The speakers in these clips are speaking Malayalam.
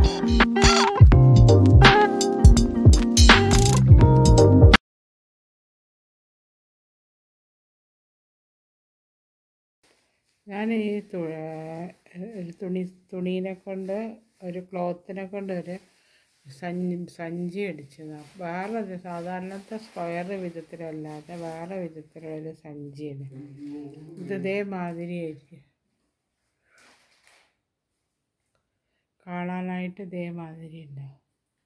ഞാൻ ഈ തു ഒരു തുണി തുണീനെ കൊണ്ട് ഒരു ക്ലോത്തിനെ കൊണ്ട് ഒരു സഞ്ചി സഞ്ചി അടിച്ചതാണ് വേറെ ഒരു സാധാരണത്തെ സ്ക്വയർ വിധത്തിലല്ലാതെ വേറെ വിധത്തിലുള്ളൊരു സഞ്ചിയാണ് ഇത് ഇതേമാതിരി ആയിരിക്കും കാണാനായിട്ട് ഇതേമാതിരി ഉണ്ടാവും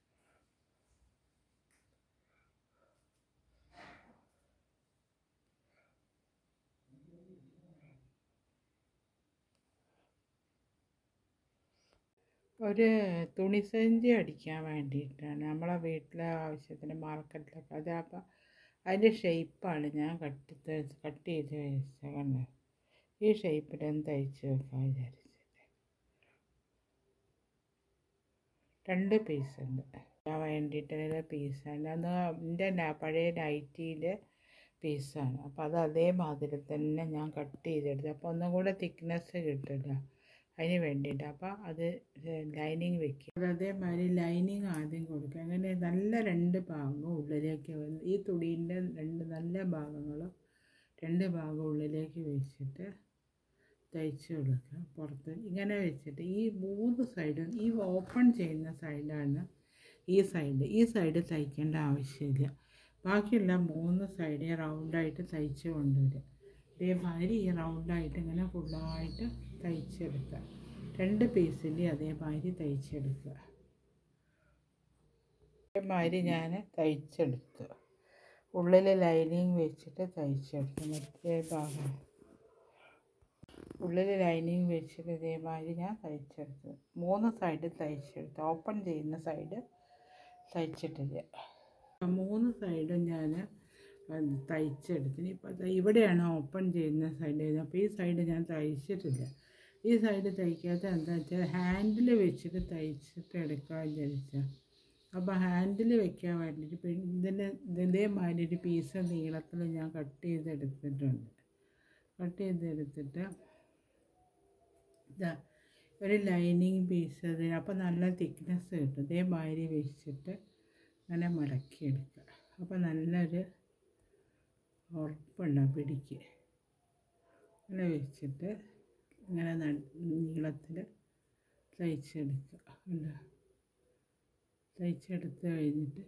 ഒരു തുണിസഞ്ചി അടിക്കാൻ വേണ്ടിയിട്ടാണ് നമ്മളെ വീട്ടിലെ ആവശ്യത്തിന് മാർക്കറ്റിലൊക്കെ അത് അപ്പം അതിൻ്റെ ഷേപ്പാണ് ഞാൻ കട്ട് കട്ട് ചെയ്ത് വെച്ചത് കണ്ടോ ഈ ഷേപ്പിലൊന്ന് തയ്ച്ച് വെക്കാൻ വിചാരിച്ചത് രണ്ട് പീസ് ഉണ്ട് ഞാൻ വേണ്ടിയിട്ടുള്ള പീസാണ് അത് എൻ്റെ പഴയ നൈറ്റിയിലെ പീസാണ് അപ്പോൾ അത് അതേമാതിരി തന്നെ ഞാൻ കട്ട് ചെയ്തെടുത്തു അപ്പോൾ ഒന്നും കൂടെ തിക്നെസ് കിട്ടില്ല അതിന് വേണ്ടിയിട്ട് അപ്പോൾ അത് ലൈനിങ് വെക്കും അതേമാതിരി ലൈനിങ് ആദ്യം കൊടുക്കുക അങ്ങനെ നല്ല രണ്ട് ഭാഗവും ഉള്ളിലേക്ക് വന്ന് ഈ തുണീൻ്റെ രണ്ട് നല്ല ഭാഗങ്ങളും രണ്ട് ഭാഗം ഉള്ളിലേക്ക് വെച്ചിട്ട് തയ്ച്ച് കൊടുക്കുക പുറത്ത് ഇങ്ങനെ വെച്ചിട്ട് ഈ മൂന്ന് സൈഡും ഈ ഓപ്പൺ ചെയ്യുന്ന സൈഡാണ് ഈ സൈഡ് ഈ സൈഡ് തയ്ക്കേണ്ട ആവശ്യമില്ല ബാക്കിയുള്ള മൂന്ന് സൈഡ് റൗണ്ടായിട്ട് തയ്ച്ച് കൊണ്ടുവരിക അതേമാതിരി ഈ റൗണ്ടായിട്ട് ഇങ്ങനെ ഫുള്ളായിട്ട് തയ്ച്ചെടുക്കുക രണ്ട് പീസിൻ്റെ അതേമാതിരി തയ്ച്ചെടുക്കുക അതേമാതിരി ഞാൻ തയ്ച്ചെടുത്തു ഉള്ളിൽ ലൈനിങ് വെച്ചിട്ട് തയ്ച്ചെടുത്തു മറ്റേ ഭാഗം ഉള്ളിൽ ലൈനിങ് വെച്ചിട്ട് ഇതേമാതിരി ഞാൻ തയ്ച്ചെടുത്തു മൂന്ന് സൈഡ് തയ്ച്ചെടുത്തു ഓപ്പൺ ചെയ്യുന്ന സൈഡ് തയ്ച്ചിട്ടില്ല മൂന്ന് സൈഡും ഞാൻ തയ്ച്ചെടുത്തിന് ഇപ്പം ഇവിടെയാണ് ഓപ്പൺ ചെയ്യുന്ന സൈഡ് അപ്പോൾ ഈ സൈഡ് ഞാൻ തയ്ച്ചിട്ടില്ല ഈ സൈഡ് തയ്ക്കാത്ത എന്താ വെച്ചാൽ ഹാൻഡിൽ വെച്ചിട്ട് തയ്ച്ചിട്ട് എടുക്കാൻ വിചാരിച്ചാൽ അപ്പോൾ ഹാൻഡിൽ വെക്കാൻ വേണ്ടിയിട്ട് പിന്നെ ഇതിൻ്റെ ഇതേമാതിരി ഒരു പീസ് നീളത്തിൽ ഞാൻ കട്ട് ചെയ്തെടുത്തിട്ടുണ്ട് കട്ട് ചെയ്തെടുത്തിട്ട് ഇതാ ഒരു ലൈനിങ് പീസ് അതിന് അപ്പോൾ നല്ല തിക്നെസ് കിട്ടും ഇതേമാതിരി വെച്ചിട്ട് അങ്ങനെ മടക്കിയെടുക്കുക അപ്പോൾ നല്ലൊരു ഉറപ്പുണ്ടാവും പിടിക്ക് അങ്ങനെ വെച്ചിട്ട് ഇങ്ങനെ നീളത്തിൽ തയ്ച്ചെടുക്കുക അല്ല തയ്ച്ചെടുത്ത് കഴിഞ്ഞിട്ട്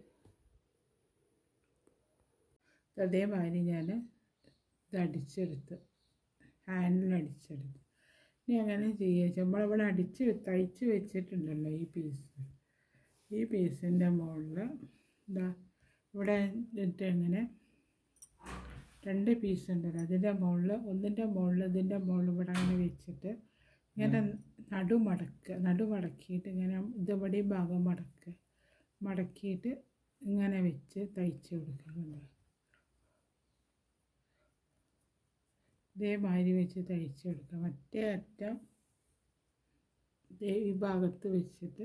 അതേമാതിരി ഞാൻ ഇത് അടിച്ചെടുത്ത് ഹാൻഡിൽ അടിച്ചെടുത്ത് ഇനി അങ്ങനെ ചെയ്യുക നമ്മളിവിടെ അടിച്ച് തയ്ച്ച് വെച്ചിട്ടുണ്ടല്ലോ ഈ പീസ് ഈ പീസിൻ്റെ മുകളിൽ ഇതാ ഇവിടെ ഇട്ട് ഇങ്ങനെ രണ്ട് പീസ് ഉണ്ടല്ലോ അതിൻ്റെ മുകളിൽ ഒന്നിൻ്റെ മുകളിൽ ഇതിൻ്റെ മുകളിൽ ഇവിടെ അങ്ങനെ വെച്ചിട്ട് ഇങ്ങനെ നടു മടക്കുക നടു മടക്കിയിട്ട് ഇങ്ങനെ ഇതുപടി ഭാഗം മടക്കുക മടക്കിയിട്ട് ഇങ്ങനെ വെച്ച് തയ്ച്ച് കൊടുക്കുക ഇതേമാതിരി വെച്ച് തയ്ച്ച് കൊടുക്കുക മറ്റേ അറ്റം ഈ ഭാഗത്ത് വെച്ചിട്ട്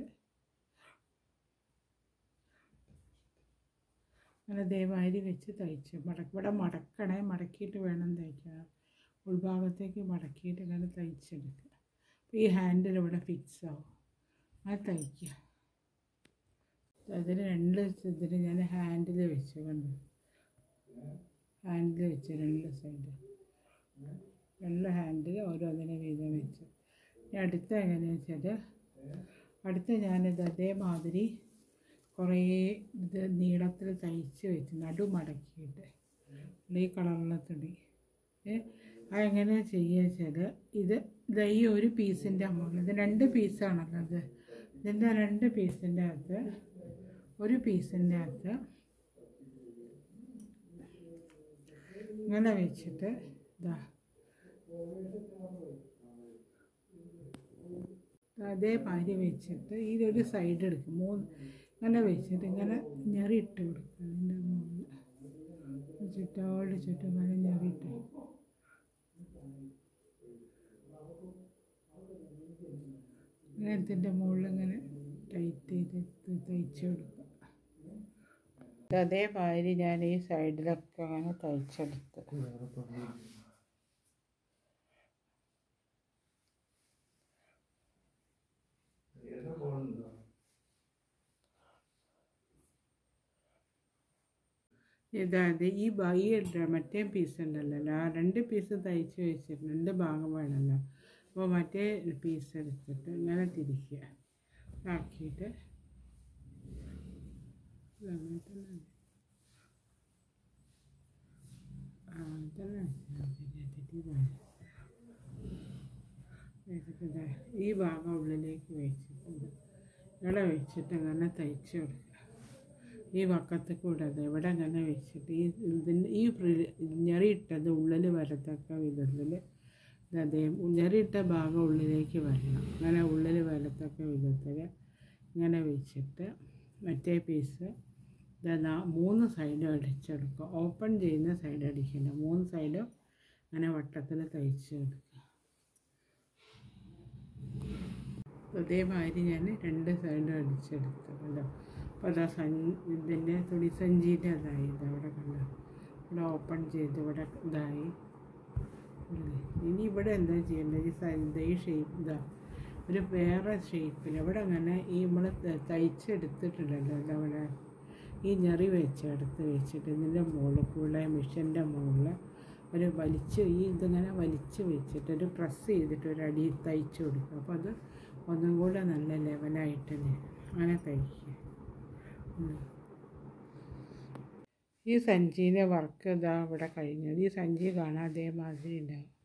അങ്ങനെ ദയവായി വെച്ച് തയ്ച്ച് മടക്ക് ഇവിടെ മടക്കണേ മടക്കിയിട്ട് വേണം തയ്ക്കാൻ ഉൾഭാഗത്തേക്ക് മടക്കിയിട്ട് ഇങ്ങനെ തയ്ച്ചെടുക്കുക അപ്പോൾ ഈ ഹാൻഡിൽ ഇവിടെ ഫിക്സ് ആവും അത് തയ്ക്കുക അതിന് രണ്ട് ഇതിന് ഞാൻ ഹാൻഡിൽ വെച്ച് കണ്ടു ഹാൻഡിൽ വെച്ച് രണ്ട് സൈഡ് രണ്ട് ഹാൻഡിൽ ഓരോന്നിനെ വീതം വെച്ച് ഇനി അടുത്ത എങ്ങനെയാണെന്ന് വെച്ചാൽ അടുത്ത ഞാനിത് അതേമാതിരി കുറേ ഇത് നീളത്തിൽ തയ്ച്ച് വെച്ച് നടു മടക്കിയിട്ട് ഈ കളറുള്ള തുണി അതെങ്ങനെ ചെയ്യുക വെച്ചാൽ ഇത് ഇത് ഈ ഒരു പീസിൻ്റെ മുകളിൽ ഇത് രണ്ട് പീസാണല്ലോ ഇത് ഇതിൻ്റെ രണ്ട് പീസിൻ്റെ അകത്ത് ഒരു പീസിൻ്റെ അകത്ത് ഇങ്ങനെ വെച്ചിട്ട് ഇതാ അതേമാതിരി വെച്ചിട്ട് ഇതൊരു സൈഡ് എടുക്കും മൂന്ന് ഇങ്ങനെ വെച്ചിട്ട് ഇങ്ങനെ ഞെറിയിട്ട് കൊടുക്കുക അതിൻ്റെ മുകളിൽ ചുറ്റോട് ചുറ്റും ഇങ്ങനെ ഞെറിയിട്ട് ഇങ്ങനത്തിൻ്റെ മുകളിൽ ഇങ്ങനെ ടൈറ്റ് ചെയ്ത് തയ്ച്ച് കൊടുക്കുക അതേമാതിരി ഞാൻ ഈ സൈഡിലൊക്കെ അങ്ങനെ തയ്ച്ചെടുത്ത് ഇതായത് ഈ ഭാ- ഈ ഡ- മറ്റേ പീസ് ഉണ്ടല്ലോ ആ രണ്ട് പീസ് തയ്ച്ച് വെച്ചിട്ട് രണ്ട് ഭാഗം വേണമല്ലോ അപ്പോൾ മറ്റേ പീസ് എടുത്തിട്ട് ഇങ്ങനെ തിരിക്കുക ആക്കിയിട്ട് ഇതങ്ങനെ തന്നെ മതി. ആ തന്നെ വെച്ചിട്ട് ദേ ഈ ഭാഗം ഉള്ളിലേക്ക് വെച്ചിട്ടുണ്ട് ഇവിടെ വെച്ചിട്ട് അങ്ങനെ തയ്ച്ച് കൊടുക്കുക ഈ വക്കത്ത് കൂടെ അത് ഇവിടെ അങ്ങനെ വെച്ചിട്ട് ഈ ഇതിൻ്റെ ഈ ഫ്രി- ഞെറിയിട്ടത് ഉള്ളിൽ വരത്തക്ക വിധത്തിൽ അതേ ഞെറിയിട്ട ഭാഗം ഉള്ളിലേക്ക് വരണം അങ്ങനെ ഉള്ളിൽ വരത്തക്ക വിധത്തിൽ ഇങ്ങനെ വെച്ചിട്ട് മറ്റേ പീസ് ഇതാ മൂന്ന് സൈഡും അടിച്ചെടുക്കുക ഓപ്പൺ ചെയ്യുന്ന സൈഡ് അടിക്കില്ല മൂന്ന് സൈഡും അങ്ങനെ വട്ടത്തിൽ തയ്ച്ച് കൊടുക്കുക അതേമാതിരി ഞാൻ രണ്ട് സൈഡും അടിച്ചെടുത്തു കണ്ടോ അപ്പോൾ അതാ സൻ ഇതിൻ്റെ തുണി സഞ്ചിയുടെ അതായി ഇത് അവിടെ കണ്ടോ ഇവിടെ ഓപ്പൺ ചെയ്ത് ഇവിടെ ഇതായി ഇല്ലേ? ഇനി ഇവിടെ എന്താ ചെയ്യേണ്ടത് ഈ സ- ഇത് ഈ ഷേപ്പ് ഇതാ ഒരു വേറെ ഷേപ്പിൽ ഇവിടെ അങ്ങനെ ഈ നമ്മൾ തയ്ച്ചെടുത്തിട്ടുണ്ടല്ലോ അതവിടെ ഈ ഞെറി വെച്ചെടുത്ത് വെച്ചിട്ട് ഇതിൻ്റെ മുകളിൽ കൂടെ മിഷൻ്റെ മുകളിൽ ഒരു വലിച്ച് ഈ ഇതിങ്ങനെ വലിച്ച് വെച്ചിട്ട് ഒരു പ്രസ് ചെയ്തിട്ട് ഒരു അടി തയ്ച്ച് കൊടുക്കുക അപ്പോൾ അത് ഒന്നും കൂടെ നല്ല ലെവലായിട്ട് നി- അങ്ങനെ തയ്ക്കുക ഉം. ഈ സഞ്ചിയിലെ വർക്ക് ഇതാ ഇവിടെ കഴിഞ്ഞത് ഈ സഞ്ചി കാണാൻ അതേമാതിരി ഉണ്ടാവും